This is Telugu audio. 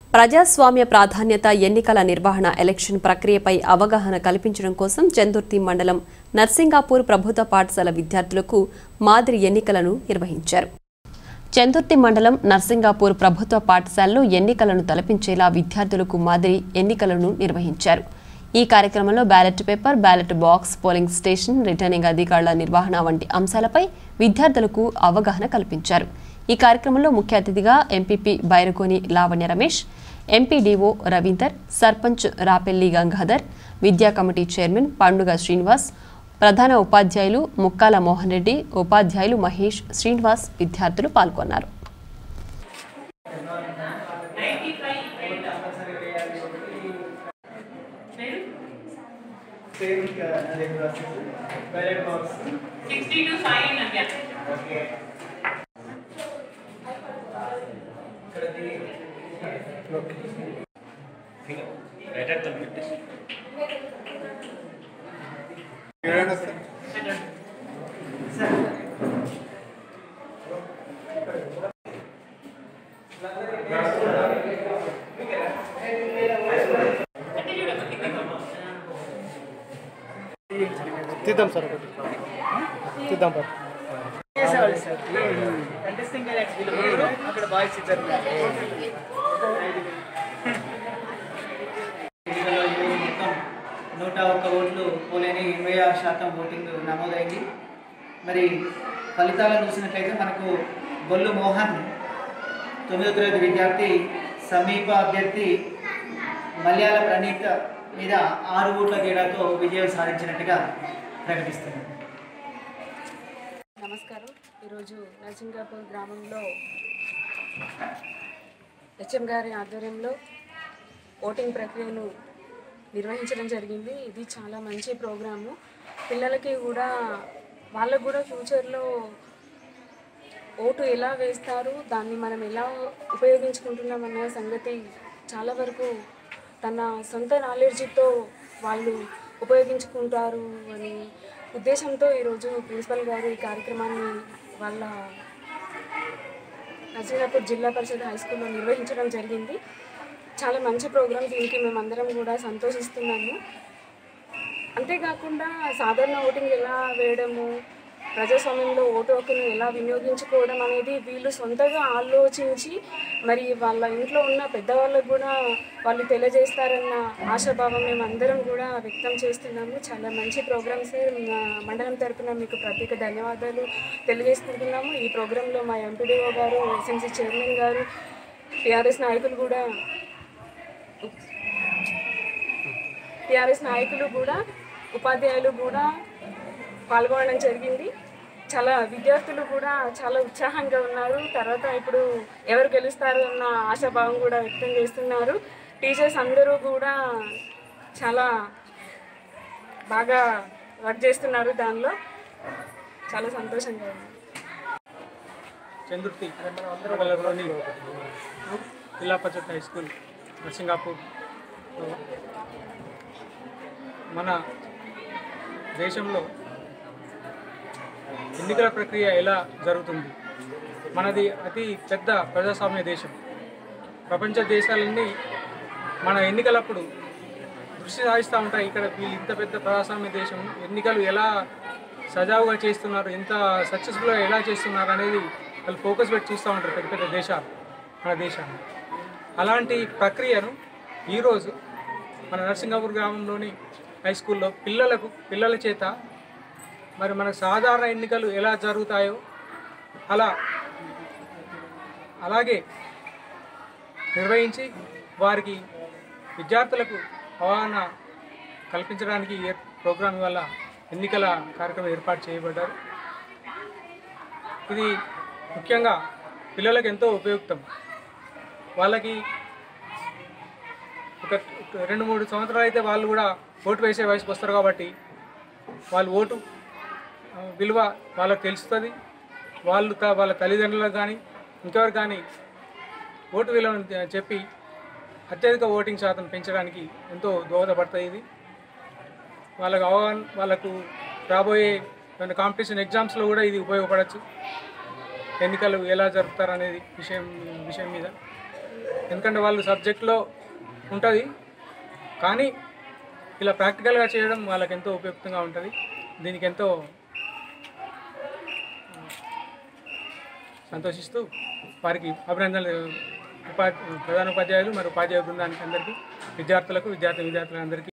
ప్రజాస్వామ్య ప్రాధాన్యత ఎన్నికల నిర్వహణ ఎలక్షన్ ప్రక్రియపై అవగాహన కల్పించడం కోసం చందుర్తి మండలం నర్సింగాపూర్ ప్రభుత్వ పాఠశాల విద్యార్థులకు మాదిరి ఎన్నికలను నిర్వహించారు చందుర్తి మండలం నర్సింగాపూర్ ప్రభుత్వ పాఠశాలలో ఎన్నికలను తలపించేలా విద్యార్థులకు మాదిరి ఎన్నికలను నిర్వహించారు ఈ కార్యక్రమంలో ballot paper ballot box polling station returning అధికారుల నిర్వహణ వంటి అంశాలపై విద్యార్థులకు అవగాహన కల్పించారు ఈ కార్యక్రమంలో ముఖ్య అతిథిగా ఎంపీపీ బైరగోని లావణ్య రమేష్ ఎంపీడీఓ రవీందర్ సర్పంచ్ రాపెల్లి గంగాధర్ విద్యా కమిటీ చైర్మన్ పండుగ శ్రీనివాస్ ప్రధాన ఉపాధ్యాయులు ముక్కాల మోహన్ రెడ్డి ఉపాధ్యాయులు మహేష్ శ్రీనివాస్ విద్యార్థులు పాల్గొన్నారు సిక్స్టీ టు ఫైవ్ నవ్య తీద్దాం సార్ ఒకటి తీద్దాం సార్ చేసేవాళ్ళు సార్ కంటెస్టింగ్ వీళ్ళు అక్కడ బాయ్స్ ఇద్దరు మొత్తం నూట ఒక్క ఓట్లు పోలేని ఇరవై ఆరు శాతం ఓటింగ్ నమోదైంది మరి ఫలితాలను చూసినట్లయితే మనకు బొల్లు మోహన్ తొమ్మిదో తరగతి విద్యార్థి సమీప అభ్యర్థి మలయాళ ప్రణీత్ మీద ఆరు ఓట్ల తేడాతో విజయం సాధించినట్టుగా ప్రకటిస్తున్నారు నమస్కారం ఈరోజు నరసింగాపూర్ గ్రామంలో హెచ్ఎం గారి ఆధ్వర్యంలో ఓటింగ్ ప్రక్రియను నిర్వహించడం జరిగింది ఇది చాలా మంచి ప్రోగ్రాము పిల్లలకి కూడా వాళ్ళకు కూడా ఫ్యూచర్లో ఓటు ఎలా వేస్తారు దాన్ని మనం ఎలా ఉపయోగించుకుంటున్నాం అన్న సంగతి చాలా వరకు తన సొంత నాలెడ్జ్తో వాళ్ళు ఉపయోగించుకుంటారు అని ఉద్దేశంతో ఈరోజు ప్రిన్సిపల్ గారు ఈ కార్యక్రమాన్ని వాళ్ళ నర్సింగాపూర్ జిల్లా పరిషత్ హై స్కూల్లో నిర్వహించడం జరిగింది చాలా మంచి ప్రోగ్రాం దీనికి మేమందరం కూడా సంతోషిస్తున్నాము అంతేకాకుండా సాధారణ ఓటింగ్ ఎలా వేయడము ప్రజాస్వామ్యంలో ఓటు హక్కును ఎలా వినియోగించుకోవడం అనేది వీళ్ళు సొంతగా ఆలోచించి మరి వాళ్ళ ఇంట్లో ఉన్న పెద్దవాళ్ళకు కూడా వాళ్ళు తెలియజేస్తారన్న ఆశాభావం మేము అందరం కూడా వ్యక్తం చేస్తున్నాము చాలా మంచి ప్రోగ్రామ్స్ మా మండలం తరపున మీకు ప్రత్యేక ధన్యవాదాలు తెలియజేసుకుంటున్నాము ఈ ప్రోగ్రాంలో మా ఎంపీడీఓ గారు ఎస్ఎంసీ చైర్మన్ గారు టీఆర్ఎస్ నాయకులు కూడా టీఆర్ఎస్ నాయకులు కూడా ఉపాధ్యాయులు కూడా పాల్గొనడం జరిగింది చాలా విద్యార్థులు కూడా చాలా ఉత్సాహంగా ఉన్నారు తర్వాత ఇప్పుడు ఎవరు గెలుస్తారు అన్న ఆశాభావం కూడా వ్యక్తం చేస్తున్నారు టీచర్స్ అందరూ కూడా చాలా బాగా వర్క్ చేస్తున్నారు దానిలో చాలా సంతోషంగా ఉంది చందుర్తి మండలంలోని జిల్లా పరిషత్ హై స్కూల్ నర్సింగాపూర్ మన దేశంలో ఎన్నికల ప్రక్రియ ఎలా జరుగుతుంది మనది అతి పెద్ద ప్రజాస్వామ్య దేశం ప్రపంచ దేశాలన్నీ మన ఎన్నికలప్పుడు దృష్టి సాధిస్తూ ఉంటాయి ఇక్కడ వీళ్ళు ఇంత పెద్ద ప్రజాస్వామ్య దేశం ఎన్నికలు ఎలా సజావుగా చేస్తున్నారు ఎంత సక్సెస్ఫుల్గా ఎలా చేస్తున్నారు అనేది వాళ్ళు ఫోకస్ పెట్టి చూస్తూ ఉంటారు పెద్ద పెద్ద దేశాలు మన దేశాన్ని అలాంటి ప్రక్రియను ఈరోజు మన నరసింగాపూర్ గ్రామంలోని హై స్కూల్లో పిల్లలకు పిల్లల చేత మరి మనకు సాధారణ ఎన్నికలు ఎలా జరుగుతాయో అలా అలాగే నిర్వహించి వారికి విద్యార్థులకు అవగాహన కల్పించడానికి ఈ ప్రోగ్రాం వల్ల ఎన్నికల కార్యక్రమం ఏర్పాటు చేయబడ్డారు ఇది ముఖ్యంగా పిల్లలకు ఎంతో ఉపయుక్తం వాళ్ళకి ఒక రెండు మూడు సంవత్సరాలు అయితే వాళ్ళు కూడా ఓటు వేసే వయసుకు వస్తారు కాబట్టి వాళ్ళు ఓటు ఆ, విలువ వాళ్ళకి తెలుస్తుంది వాళ్ళు త- వాళ్ళ తల్లిదండ్రులకు కానీ ఇంకెవరు కానీ ఓటు విలువను తె- చెప్పి అత్యధిక ఓటింగ్ శాతం పెంచడానికి ఎంతో దోహదపడుతుంది ఇది వాళ్ళకు అవగాహన వాళ్ళకు రాబోయే కాంపిటీషన్ ఎగ్జామ్స్లో కూడా ఇది ఉపయోగపడవచ్చు ఎన్నికలు ఎలా జరుపుతారు అనేది విషయం విషయం మీద ఎందుకంటే వాళ్ళు సబ్జెక్ట్లో ఉంటుంది కానీ ఇలా ప్రాక్టికల్గా చేయడం వాళ్ళకి ఎంతో ఉపయుక్తంగా ఉంటుంది దీనికి ఎంతో సంతోషిస్తూ వారికి అభినందనలు ఉపా ప్రధాన ఉపాధ్యాయులు మరియు ఉపాధ్యాయ బృందానికి అందరికీ విద్యార్థులకు విద్యార్థి విద్యార్థులందరికీ